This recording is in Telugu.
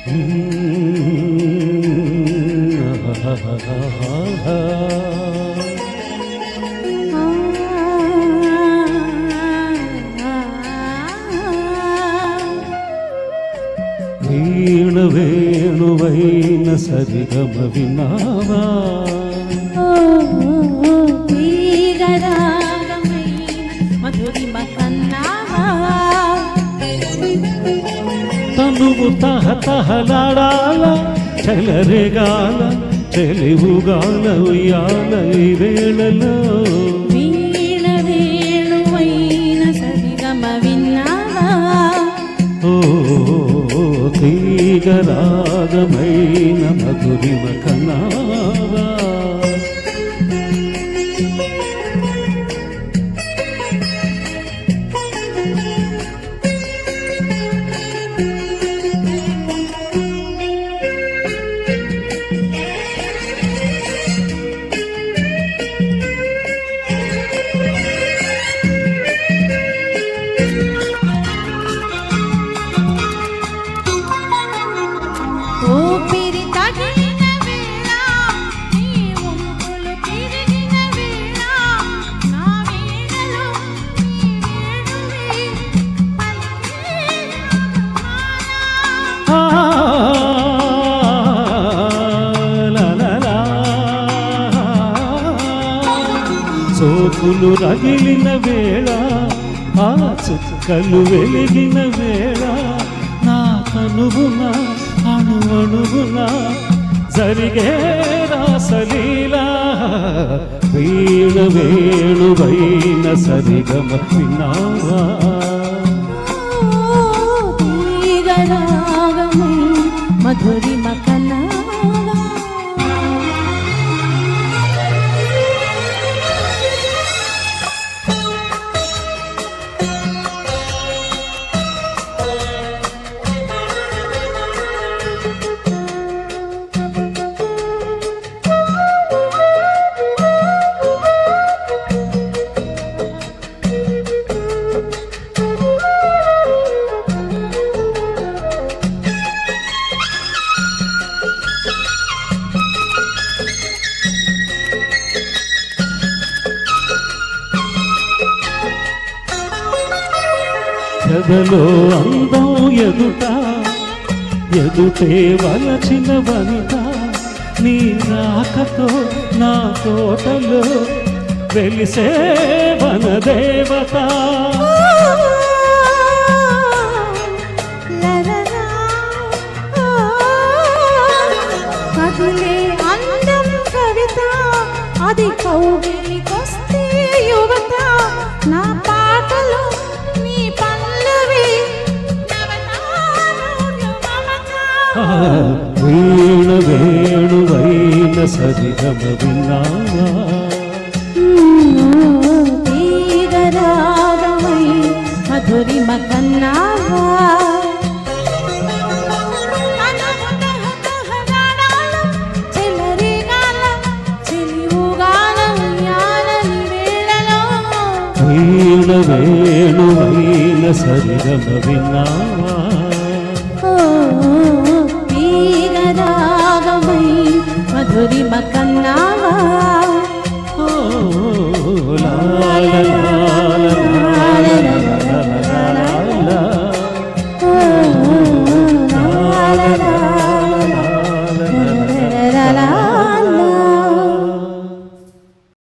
వీణ వేణువైన సరిగమ వినావా మధురిమ కన్నావా తనువు తహ తహలాడాల చెలరేగాల చెలివుగాల ఉయ్యాల ఈ వేళలో వీణ వేణువైన సరిగమ విన్నావా ఓ తీగరాగమైన మధురిమ కన్నావా ఊపిరి తగిలిన వేళ నీ ఉంపులు తిరిగిన వేళ నా వీణలో నీ వేణువే పలికే రాగమాల. ఆ, లా, లా, లా. సోకులు రగిలిన వేళ ఆ చుక్కలు వెలిగిన వేళ నా కనుగున అణువణుగున జరిగే రాసలీలా వీణ వేణువైన సరిగమ విన్నావా తీగరాగమై మధురిమ కన్నావా ఎదలో అందం ఎదుట ఎదుటే వలచిన వనిత నీ రాకతో నా తోటలో వెలిసే వనదేవత కదిలే అందం కవిత అది కౌగిలికొస్తే యువత నా పాటలు నీ పల్లవి నవతారుణ్య మమత. వీణ వేణువైన సరిగమ విన్నావా తీగరాగమై మధురిమ కన్నావా చెలరేగాల చెలివుగాల ఉయ్యాలని వేళలో వీణ వేణువైన సరిగమ విన్నావా తీగరాగమై మధురిమ కన్నావా ఓ లా